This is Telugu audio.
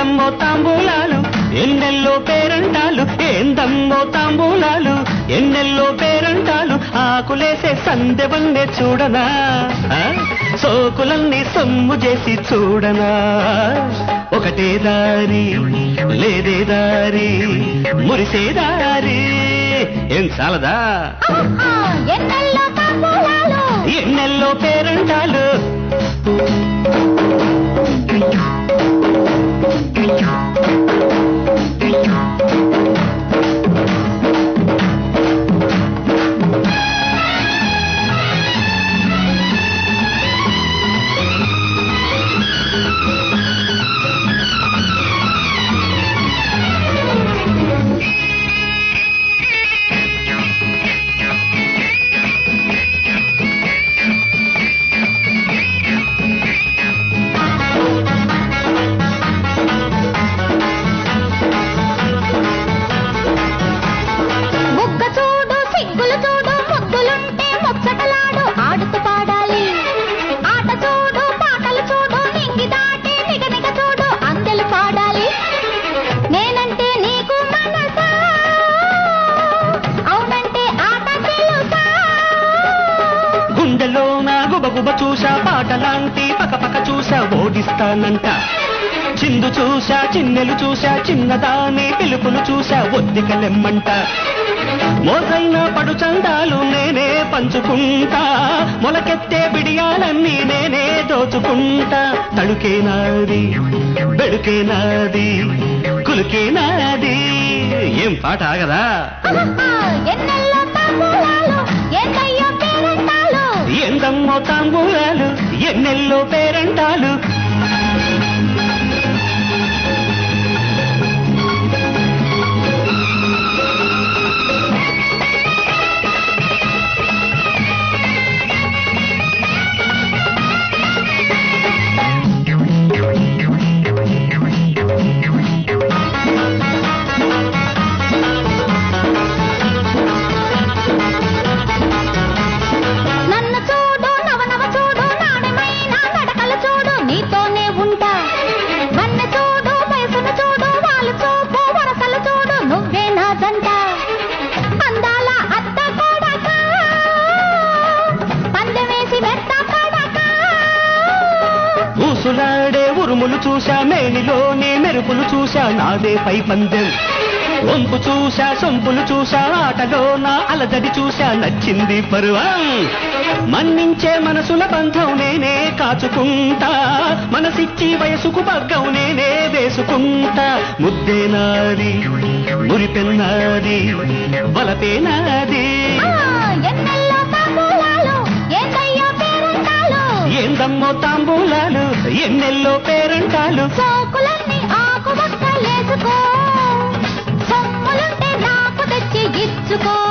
ఏందమ్మో తాంబూలాలు ఎన్నెల్లో పేరంటాలు ఏందమ్మో తాంబూలాలు ఎన్నెల్లో పేరంటాలు ఆకులేసే సందెవన్నే చూడనా ఆ? సోకులన్నీ సొమ్ము చేసి చూడనా ఒకటే దారి లేదే దారి మురిసే దారి ఏం చాలదా ఆహా, ఎన్నెల్లో తాంబూలాలు ఎన్నెల్లో పేరంటాలు బుగ్గ చూడు సిగ్గులు చూడు ముద్దులుంటే ముచ్చటలాడు ఆడుతూ పాడాలి ఆట చూడు పాటలు చూడు నింగి దాటి నిగనిగ చూడు అందెలు పాడాలి నేనంటే నీకు మనసా అవునంటే ఆట తెలుసా గుండెలో నా గుబగుబ చూసా పాటలాంటి పకపక చూసా ఓడిస్తానంట చిందు చూసా చిన్నెలు చూసా చిన్నదాని పిలుపులు చూసా ఒద్దికలెమ్మంట మోసైన పడు చందాలు నేనే పంచుకుంటా మొలకెత్తే బిడియాలన్నీ నేనే దోచుకుంటా తడుకే నాది బెడుకే నాది కులుకే నాది ఏం పాట ఆగదా ఆహా, ఎన్నెల్లో తాంబూలాలు ఏంటయ్యో పేరంటాలు ఎందమ్మో తాంబూలాలు ఎన్నెల్లో పేరంటాలు నన్ను చూడు నవనవ చూడు నాణ్యమైన నడకలు చూడు నీతోనే ఉంటా వన్నె చూడు వయసును చూడు వాళ్ళు చూపు వరసలు చూడు నువ్వే నా జంట అందాల అత్త కొడక పందె వేసి మెత్త కొడక ఊసులాడే ఉరుములు చూశా మేనిలోనే మెరుపులు చూశా నాదే పై పందెం వంపు చూశా సొంపులు చూశా ఆటలో నా అలజడి చూశా నచ్చింది పరువం మన్నించే మనసుల బంధం నేనే కాచుకుంటా మనసిచ్చి వయసుకు పగ్గం నేనే వేసుకుంటా ముద్దే నాది మురిపెన్నాది బలపే నాది ఆ, ఎన్నెల్లో తాంబూలాలు ఏంటయ్యో పేరంటాలు ఏందమ్మో తాంబూలాలు ఎన్నెల్లో పేరంటాలు సోకులన్నీ ఆకు బట్టలేసుకో సొమ్ములుంటే నాకు తెచ్చి ఇచ్చుకో